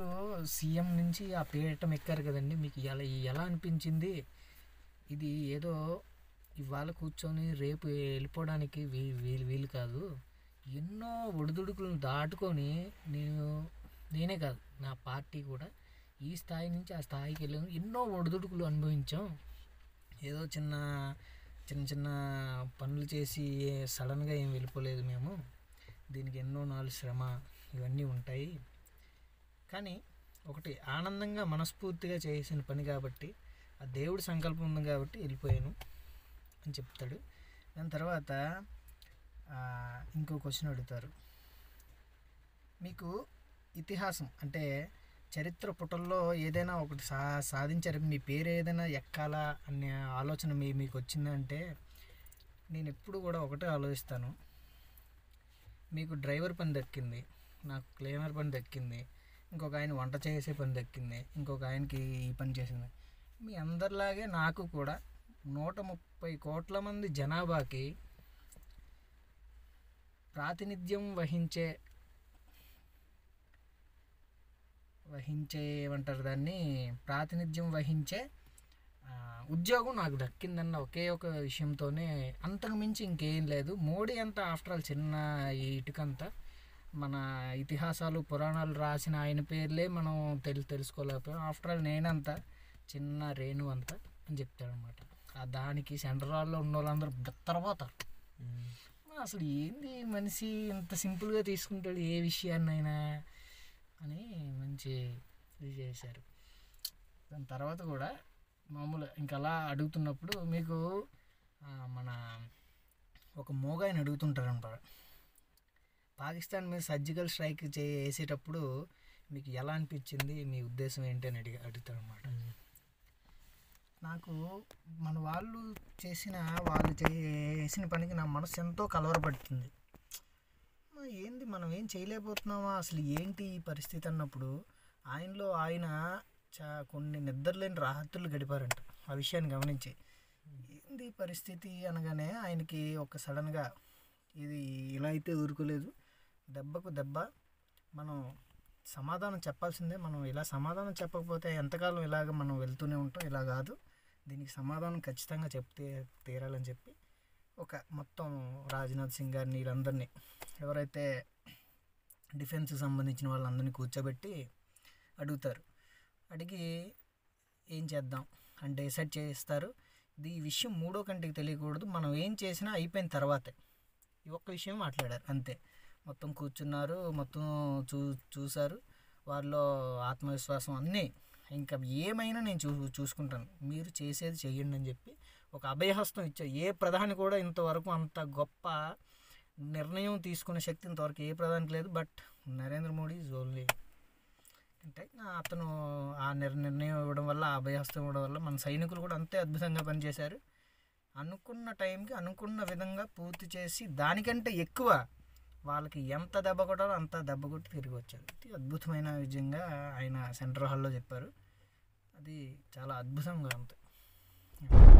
మీరు సీఎం నుంచి ఆ పీఠం ఎక్కారు కదండి మీకు ఎలా ఎలా అనిపించింది ఇది ఏదో ఇవాళ కూర్చొని రేపు వెళ్ళిపోవడానికి వీ వీలు వీలు కాదు ఎన్నో ఒడిదుడుకులను దాటుకొని నేను నేనే కాదు నా పార్టీ కూడా ఈ స్థాయి నుంచి ఆ స్థాయికి వెళ్ళాము ఎన్నో ఒడిదుడుకులు అనుభవించాం ఏదో చిన్న చిన్న చిన్న పనులు చేసి సడన్గా ఏం వెళ్ళిపోలేదు మేము దీనికి ఎన్నో నాలుగు శ్రమ ఇవన్నీ ఉంటాయి కానీ ఒకటి ఆనందంగా మనస్ఫూర్తిగా చేసిన పని కాబట్టి ఆ దేవుడి సంకల్పం ఉంది కాబట్టి వెళ్ళిపోయాను అని చెప్తాడు దాని తర్వాత ఆ, ఇంకో క్వశ్చన్ అడుగుతారు మీకు ఇతిహాసం అంటే చరిత్ర పుటల్లో ఏదైనా ఒకటి సా సాధించారు మీ పేరు ఏదైనా ఎక్కాలా అనే ఆలోచన మీ మీకు వచ్చిందంటే నేను ఎప్పుడు కూడా ఒకటే ఆలోచిస్తాను మీకు డ్రైవర్ పని దక్కింది నాకు క్లీనర్ పని దక్కింది ఇంకొక ఆయన వంట చేసే పని దక్కింది ఇంకొక ఆయనకి ఈ పని చేసింది మీ అందరిలాగే నాకు కూడా నూట ముప్పై కోట్ల మంది జనాభాకి ప్రాతినిధ్యం వహించే వహించే ఏమంటారు దాన్ని ప్రాతినిధ్యం వహించే ఆ, ఉద్యోగం నాకు దక్కిందన్న ఒకే ఒక విషయంతోనే అంతకు మించి ఇంకేం లేదు మోడీ అంతా ఆఫ్టర్ ఆల్ చిన్న ఈ ఇటుకంతా మన ఇతిహాసాలు పురాణాలు రాసిన ఆయన పేర్లే మనం తెలు తెలుసుకోలేకపోయాం ఆఫ్టర్ ఆల్ నేనంతా చిన్న రేణు అంత అని చెప్తాడనమాట ఆ దానికి సెంట్రల్లో ఉన్న వాళ్ళందరూ బెత్తరపోతారు అసలు ఏంది ఈ మనిషి ఇంత సింపుల్గా తీసుకుంటాడు ఏ విషయాన్నైనా అని మంచి ఇది చేశారు దాని తర్వాత కూడా మామూలు ఇంకా అలా అడుగుతున్నప్పుడు మీకు ఆ, మన ఒక మోగాయని అడుగుతుంటారు అనమాట పాకిస్తాన్ మీద సర్జికల్ స్ట్రైక్ చే వేసేటప్పుడు మీకు ఎలా అనిపించింది మీ ఉద్దేశం ఏంటి అని అడిగి అడుగుతారు అనమాట నాకు మన వాళ్ళు చేసిన వాళ్ళు చేసిన పనికి నా మనసు ఎంతో కలవరపడుతుంది మా ఏంది మనం ఏం చేయలేకపోతున్నామా అసలు ఏంటి ఈ పరిస్థితి అన్నప్పుడు ఆయనలో ఆయన చా కొన్ని నిద్రలేని రాత్రులు గడిపారంట ఆ విషయాన్ని గమనించి ఏంది ఈ పరిస్థితి అనగానే ఆయనకి ఒక సడన్గా ఇది ఇలా అయితే ఊరుకోలేదు దెబ్బకు దెబ్బ మనం సమాధానం చెప్పాల్సిందే మనం ఇలా సమాధానం చెప్పకపోతే ఎంతకాలం ఇలాగ మనం వెళ్తూనే ఉంటాం ఇలా కాదు దీనికి సమాధానం ఖచ్చితంగా చెప్తే తీరాలని చెప్పి ఒక మొత్తం రాజ్నాథ్ సింగ్ గారిని వీళ్ళందరినీ ఎవరైతే డిఫెన్స్కి సంబంధించిన వాళ్ళందరినీ కూర్చోబెట్టి అడుగుతారు అడిగి ఏం చేద్దాం అని డిసైడ్ చేస్తారు ఇది ఈ విషయం మూడో కంటికి తెలియకూడదు మనం ఏం చేసినా అయిపోయిన తర్వాతే ఈ ఒక్క విషయం మాట్లాడారు అంతే మొత్తం కూర్చున్నారు మొత్తం చూ చూశారు వారిలో ఆత్మవిశ్వాసం అన్నీ ఇంకా ఏమైనా నేను చూ చూసుకుంటాను మీరు చేసేది చెయ్యండి అని చెప్పి ఒక అభయహస్తం ఇచ్చారు ఏ ప్రధాని కూడా ఇంతవరకు అంత గొప్ప నిర్ణయం తీసుకునే శక్తి ఇంతవరకు ఏ ప్రధానికి లేదు but Narendra Modi is only అంటే అతను ఆ నిర్ నిర్ణయం ఇవ్వడం వల్ల ఆ అభయహస్తం ఇవ్వడం వల్ల మన సైనికులు కూడా అంతే అద్భుతంగా పనిచేశారు అనుకున్న టైంకి అనుకున్న విధంగా పూర్తి చేసి దానికంటే ఎక్కువ వాళ్ళకి ఎంత దెబ్బ కొట్టాలో అంత దెబ్బ కొట్టి తిరిగి వచ్చారు ఇది అద్భుతమైన విజయంగా ఆయన సెంట్రల్ హాల్లో చెప్పారు అది చాలా అద్భుతంగా ఉంది